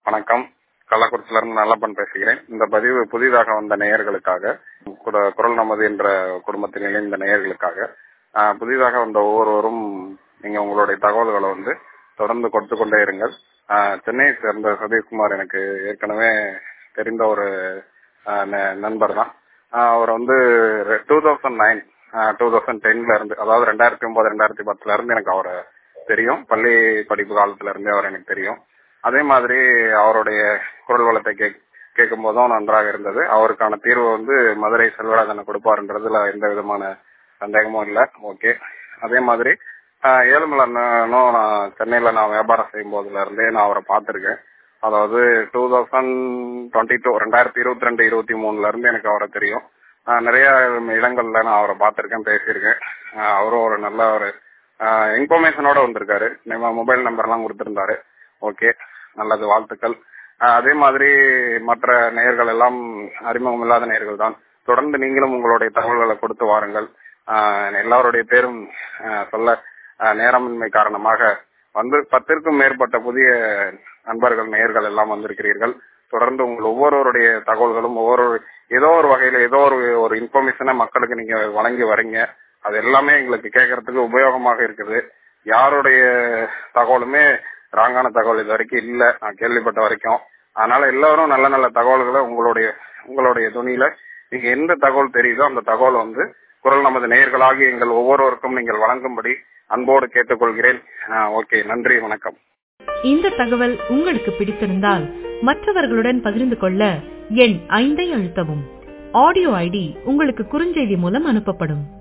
வணக்கம் கள்ளக்குறிச்சியில இருந்து நல்லப்பன் பேசுகிறேன் இந்த பதிவு புதிதாக வந்த நேயர்களுக்காக குர- குரல் நமது என்ற குடும்பத்தில் இணைந்த நேயர்களுக்காக ஆஹ், புதிதாக வந்த ஒவ்வொருவரும் நீங்க உங்களுடைய தகவல்களை வந்து தொடர்ந்து கொடுத்து கொண்டே இருங்கள் ஆஹ், சென்னையை சேர்ந்த சதீஷ்குமார் எனக்கு ஏற்கனவே தெரிந்த ஒரு ஆஹ், ந- நண்பர் தான் ஆஹ், அவர் வந்து two thousand nine two thousand டென்ல இருந்து அதாவது ரெண்டாயிரத்தி ஒன்பது ரெண்டாயிரத்தி பத்துல இருந்து எனக்கு அவரை தெரியும் பள்ளி படிப்பு காலத்துல இருந்தே அவர் எனக்கு தெரியும் அதே மாதிரி அவருடைய குரல் வளத்தை கேக் கேட்கும் போதும் நன்றாக இருந்தது அவருக்கான தீர்வு வந்து மதுரை செல்வராஜன் கொடுப்பாருன்றதுல எந்த விதமான சந்தேகமும் இல்லை ஓகே அதே மாதிரி ஆஹ், ஏழுமலனும் நான் சென்னையில நான் வியாபாரம் செய்யும் போதுல இருந்தே நான் அவரை பார்த்திருக்கேன் அதாவது டூ தௌசண்ட் டுவெண்ட்டி டூ ரெண்டாயிரத்தி இருபத்தி ரெண்டு இருபத்தி மூணுல இருந்து எனக்கு அவரை தெரியும் ஆஹ், நிறைய இடங்கள்ல நான் அவரை பார்த்திருக்கேன் பேசியிருக்கேன் ஆஹ், அவரும் ஒரு நல்ல ஒரு இன்ஃபர்மேஷனோட வந்திருக்காரு நம்ம மொபைல் நம்பர் எல்லாம் கொடுத்திருந்தாரு ஓகே நல்லது வாழ்த்துக்கள் ஆஹ் அதே மாதிரி மற்ற நேயர்கள் எல்லாம் அறிமுகம் இல்லாத நேயர்கள் தான் தொடர்ந்து நீங்களும் உங்களுடைய தகவல்களை கொடுத்து வாருங்கள் ஆஹ் எல்லாருடைய பேரும் ஆஹ் சொல்ல ஆஹ் நேரமின்மை காரணமாக வந்து பத்திற்கும் மேற்பட்ட புதிய நண்பர்கள் நேயர்கள் எல்லாம் வந்திருக்கிறீர்கள் தொடர்ந்து உங்கள் ஒவ்வொருவருடைய தகவல்களும் ஒவ்வொரு ஏதோ ஒரு வகையில ஏதோ ஒரு ஒரு இன்ஃபர்மேஷனை மக்களுக்கு நீங்க வழங்கி வரீங்க அது எல்லாமே எங்களுக்கு கேட்கறதுக்கு உபயோகமாக இருக்குது யாருடைய தகவலுமே ராங்கான தகவல் இது வரைக்கும் இல்ல நான் கேள்விப்பட்ட வரைக்கும் அதனால எல்லாரும் நல்ல நல்ல தகவல்களை உங்களுடைய உங்களுடைய துணியில நீங்க எந்த தகவல் தெரியுதோ அந்த தகவல் வந்து குரல் நமது நேயர்களாகி எங்கள் ஒவ்வொருவருக்கும் நீங்கள் வழங்கும்படி அன்போடு கேட்டுக்கொள்கிறேன் ஓகே நன்றி வணக்கம் இந்த தகவல் உங்களுக்கு பிடித்திருந்தால் மற்றவர்களுடன் பகிர்ந்து கொள்ள எண் ஐந்தை அழுத்தவும் ஆடியோ ஐடி உங்களுக்கு குறுஞ்செய்தி மூலம் அனுப்பப்படும்